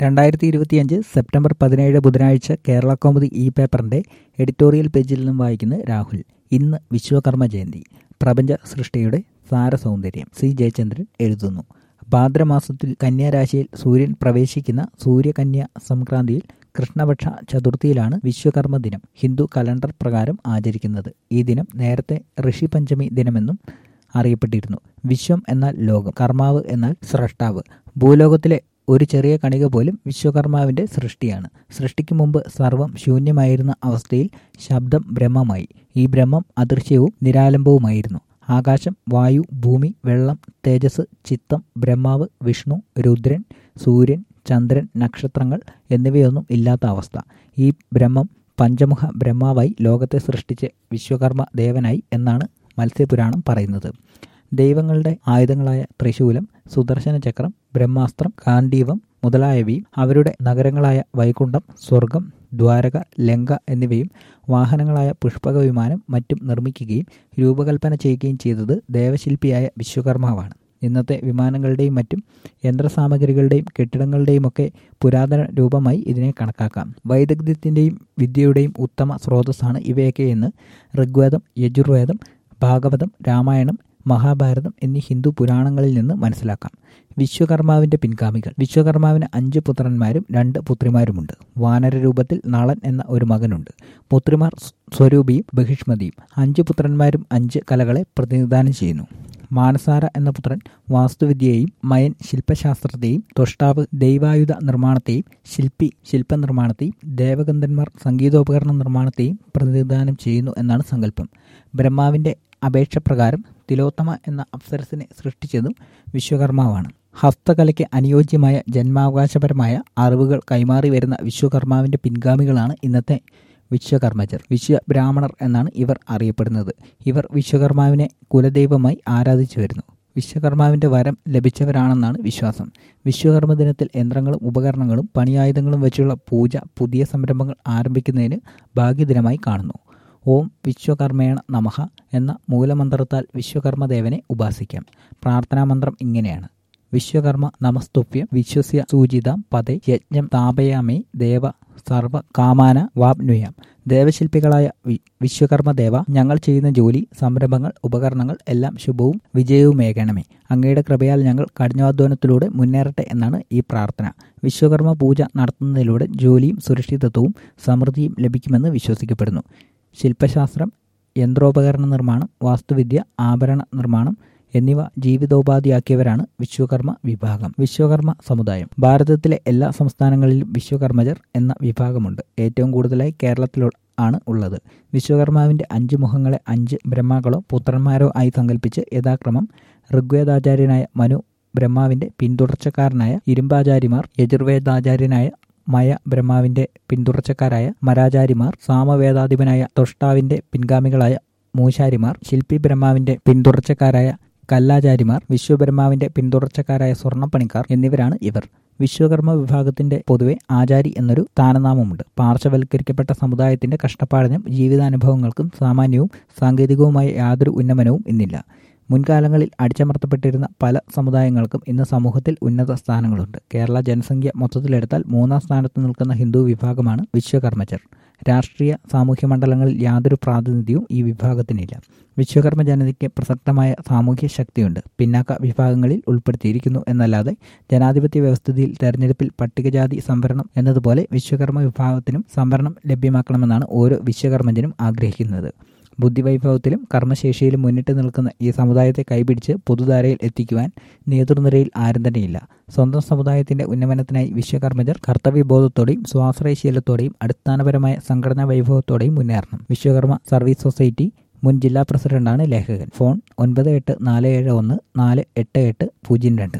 രണ്ടായിരത്തി ഇരുപത്തിയഞ്ച് സെപ്റ്റംബർ പതിനേഴ് ബുധനാഴ്ച കേരള കൗമുദി ഇ പേപ്പറിന്റെ എഡിറ്റോറിയൽ പേജിൽ നിന്നും വായിക്കുന്ന രാഹുൽ ഇന്ന് വിശ്വകർമ്മ ജയന്തി പ്രപഞ്ച സൃഷ്ടിയുടെ സാരസൗന്ദര്യം സി ജയചന്ദ്രൻ എഴുതുന്നു ഭാദ്രമാസത്തിൽ കന്യാരാശിയിൽ സൂര്യൻ പ്രവേശിക്കുന്ന സൂര്യകന്യ സംക്രാന്തിയിൽ കൃഷ്ണപക്ഷ ചതുർത്ഥിയിലാണ് വിശ്വകർമ്മ ദിനം ഹിന്ദു കലണ്ടർ പ്രകാരം ആചരിക്കുന്നത് ഈ ദിനം നേരത്തെ ഋഷി പഞ്ചമി ദിനമെന്നും അറിയപ്പെട്ടിരുന്നു വിശ്വം എന്നാൽ ലോകം കർമാവ് എന്നാൽ സ്രഷ്ടാവ് ഭൂലോകത്തിലെ ഒരു ചെറിയ കണിക പോലും വിശ്വകർമാവിന്റെ സൃഷ്ടിയാണ് സൃഷ്ടിക്ക് മുമ്പ് സർവം ശൂന്യമായിരുന്ന അവസ്ഥയിൽ ശബ്ദം ബ്രഹ്മമായി ഈ ബ്രഹ്മം അദൃശ്യവും നിരാലംബവുമായിരുന്നു ആകാശം വായു ഭൂമി വെള്ളം തേജസ് ചിത്തം ബ്രഹ്മാവ് വിഷ്ണു രുദ്രൻ സൂര്യൻ ചന്ദ്രൻ നക്ഷത്രങ്ങൾ എന്നിവയൊന്നും ഇല്ലാത്ത അവസ്ഥ ഈ ബ്രഹ്മം പഞ്ചമുഖ ബ്രഹ്മാവായി ലോകത്തെ സൃഷ്ടിച്ച് വിശ്വകർമ്മ ദേവനായി എന്നാണ് മത്സ്യപുരാണം പറയുന്നത് ദൈവങ്ങളുടെ ആയുധങ്ങളായ ത്രിശൂലം സുദർശന ചക്രം ബ്രഹ്മാസ്ത്രം കാണ്ഡീവം മുതലായവയും അവരുടെ നഗരങ്ങളായ വൈകുണ്ഠം സ്വർഗം ദ്വാരക ലങ്ക എന്നിവയും വാഹനങ്ങളായ പുഷ്പക വിമാനം മറ്റും നിർമ്മിക്കുകയും രൂപകൽപ്പന ചെയ്യുകയും ചെയ്തത് ദേവശില്പിയായ വിശ്വകർമാവാണ് ഇന്നത്തെ വിമാനങ്ങളുടെയും മറ്റും യന്ത്രസാമഗ്രികളുടെയും കെട്ടിടങ്ങളുടെയും ഒക്കെ പുരാതന രൂപമായി ഇതിനെ കണക്കാക്കാം വൈദഗ്ധ്യത്തിൻ്റെയും വിദ്യയുടെയും ഉത്തമ സ്രോതസ്സാണ് ഇവയൊക്കെ എന്ന് ഋഗ്വേദം യജുർവേദം ഭാഗവതം രാമായണം മഹാഭാരതം എന്നീ ഹിന്ദു പുരാണങ്ങളിൽ നിന്ന് മനസ്സിലാക്കാം വിശ്വകർമാവിന്റെ പിൻഗാമികൾ വിശ്വകർമാവിന് അഞ്ച് പുത്രന്മാരും രണ്ട് പുത്രിമാരുമുണ്ട് വാനര രൂപത്തിൽ നളൻ എന്ന ഒരു മകനുണ്ട് പുത്രിമാർ സ്വരൂപിയും ബഹിഷ്മതിയും അഞ്ച് പുത്രന്മാരും അഞ്ച് കലകളെ പ്രതിനിധാനം ചെയ്യുന്നു മാനസാര എന്ന പുത്രൻ വാസ്തുവിദ്യയെയും മയൻ ശില്പശാസ്ത്രത്തെയും തൊഷ്ടാവ് ദൈവായുധ നിർമ്മാണത്തെയും ശില്പി ശില്പനിർമ്മാണത്തെയും ദേവഗന്ധന്മാർ സംഗീതോപകരണ നിർമ്മാണത്തെയും പ്രതിനിധാനം ചെയ്യുന്നു എന്നാണ് സങ്കല്പം ബ്രഹ്മാവിന്റെ അപേക്ഷപ്രകാരം തിലോത്തമ എന്ന അപ്സരസിനെ സൃഷ്ടിച്ചതും വിശ്വകർമാവാണ് ഹസ്തകലയ്ക്ക് അനുയോജ്യമായ ജന്മാവകാശപരമായ അറിവുകൾ കൈമാറി വരുന്ന വിശ്വകർമാവിന്റെ പിൻഗാമികളാണ് ഇന്നത്തെ വിശ്വകർമ്മജർ വിശ്വ ബ്രാഹ്മണർ എന്നാണ് ഇവർ അറിയപ്പെടുന്നത് ഇവർ വിശ്വകർമാവിനെ കുലദൈവമായി ആരാധിച്ചു വരുന്നു വിശ്വകർമാവിന്റെ വരം ലഭിച്ചവരാണെന്നാണ് വിശ്വാസം വിശ്വകർമ്മ ദിനത്തിൽ യന്ത്രങ്ങളും ഉപകരണങ്ങളും പണിയായുധങ്ങളും വെച്ചുള്ള പൂജ പുതിയ സംരംഭങ്ങൾ ആരംഭിക്കുന്നതിന് ഭാഗ്യദിനമായി കാണുന്നു ഓം വിശ്വകർമ്മേണ നമഃ എന്ന മൂലമന്ത്രത്താൽ വിശ്വകർമ്മദേവനെ ഉപാസിക്കാം പ്രാർത്ഥനാമന്ത്രം ഇങ്ങനെയാണ് വിശ്വകർമ്മ നമസ്തുഭ്യം വിശ്വസ്യ സൂചിതാം പദേ യജ്ഞം താപയാമേ ദേവ സർവ കാമാന വാപ്നുയാം ദേവശില്പികളായ വിശ്വകർമ്മദേവ ഞങ്ങൾ ചെയ്യുന്ന ജോലി സംരംഭങ്ങൾ ഉപകരണങ്ങൾ എല്ലാം ശുഭവും വിജയവുമേകണമേ അങ്ങയുടെ കൃപയാൽ ഞങ്ങൾ കഠിനാധ്വാനത്തിലൂടെ മുന്നേറട്ടെ എന്നാണ് ഈ പ്രാർത്ഥന വിശ്വകർമ്മ പൂജ നടത്തുന്നതിലൂടെ ജോലിയും സുരക്ഷിതത്വവും സമൃദ്ധിയും ലഭിക്കുമെന്ന് വിശ്വസിക്കപ്പെടുന്നു ശില്പശാസ്ത്രം യന്ത്രോപകരണ നിർമ്മാണം വാസ്തുവിദ്യ ആഭരണ നിർമ്മാണം എന്നിവ ജീവിതോപാധിയാക്കിയവരാണ് വിശ്വകർമ്മ വിഭാഗം വിശ്വകർമ്മ സമുദായം ഭാരതത്തിലെ എല്ലാ സംസ്ഥാനങ്ങളിലും വിശ്വകർമ്മജർ എന്ന വിഭാഗമുണ്ട് ഏറ്റവും കൂടുതലായി കേരളത്തിൽ ആണ് ഉള്ളത് വിശ്വകർമാവിന്റെ അഞ്ച് മുഖങ്ങളെ അഞ്ച് ബ്രഹ്മാക്കളോ പുത്രന്മാരോ ആയി സങ്കല്പിച്ച് യഥാക്രമം ഋഗ്വേദാചാര്യനായ മനു ബ്രഹ്മാവിന്റെ പിന്തുടർച്ചക്കാരനായ ഇരുമ്പാചാര്യമാർ യജുർവേദാചാര്യനായ മയ ബ്രഹ്മാവിന്റെ പിന്തുടർച്ചക്കാരായ മരാചാരിമാർ സാമവേദാധിപനായ തൊഷ്ടാവിന്റെ പിൻഗാമികളായ മൂശാരിമാർ ശില്പി ബ്രഹ്മാവിന്റെ പിന്തുടർച്ചക്കാരായ കല്ലാചാരിമാർ വിശ്വബ്രഹ്മാവിന്റെ പിന്തുടർച്ചക്കാരായ സ്വർണ്ണപ്പണിക്കാർ എന്നിവരാണ് ഇവർ വിശ്വകർമ്മ വിഭാഗത്തിന്റെ പൊതുവെ ആചാരി എന്നൊരു സ്ഥാനനാമമുണ്ട് പാർശ്വവൽക്കരിക്കപ്പെട്ട സമുദായത്തിന്റെ കഷ്ടപ്പാടിനും ജീവിതാനുഭവങ്ങൾക്കും സാമാന്യവും സാങ്കേതികവുമായ യാതൊരു ഉന്നമനവും ഇന്നില്ല മുൻകാലങ്ങളിൽ അടിച്ചമർത്തപ്പെട്ടിരുന്ന പല സമുദായങ്ങൾക്കും ഇന്ന് സമൂഹത്തിൽ ഉന്നത സ്ഥാനങ്ങളുണ്ട് കേരള ജനസംഖ്യ മൊത്തത്തിലെടുത്താൽ മൂന്നാം സ്ഥാനത്ത് നിൽക്കുന്ന ഹിന്ദു വിഭാഗമാണ് വിശ്വകർമ്മജർ രാഷ്ട്രീയ സാമൂഹ്യ മണ്ഡലങ്ങളിൽ യാതൊരു പ്രാതിനിധ്യവും ഈ വിഭാഗത്തിനില്ല വിശ്വകർമ്മ ജനതയ്ക്ക് പ്രസക്തമായ സാമൂഹ്യ ശക്തിയുണ്ട് പിന്നാക്ക വിഭാഗങ്ങളിൽ ഉൾപ്പെടുത്തിയിരിക്കുന്നു എന്നല്ലാതെ ജനാധിപത്യ വ്യവസ്ഥിതിയിൽ തെരഞ്ഞെടുപ്പിൽ പട്ടികജാതി സംവരണം എന്നതുപോലെ വിശ്വകർമ്മ വിഭാഗത്തിനും സംവരണം ലഭ്യമാക്കണമെന്നാണ് ഓരോ വിശ്വകർമ്മജനും ആഗ്രഹിക്കുന്നത് ബുദ്ധിവൈഭവത്തിലും കർമ്മശേഷിയിലും മുന്നിട്ട് നിൽക്കുന്ന ഈ സമുദായത്തെ കൈപിടിച്ച് പൊതുധാരയിൽ എത്തിക്കുവാൻ നേതൃനിരയിൽ ആരും തന്നെയില്ല സ്വന്തം സമുദായത്തിന്റെ ഉന്നമനത്തിനായി വിശ്വകർമ്മജർ കർത്തവ്യബോധത്തോടെയും സ്വാശ്രയശീലത്തോടെയും അടിസ്ഥാനപരമായ സംഘടനാ വൈഭവത്തോടെയും മുന്നേറണം വിശ്വകർമ്മ സർവീസ് സൊസൈറ്റി മുൻ ജില്ലാ പ്രസിഡന്റാണ് ലേഖകൻ ഫോൺ ഒൻപത് എട്ട് നാല് ഏഴ് ഒന്ന് നാല് എട്ട് എട്ട് പൂജ്യം രണ്ട്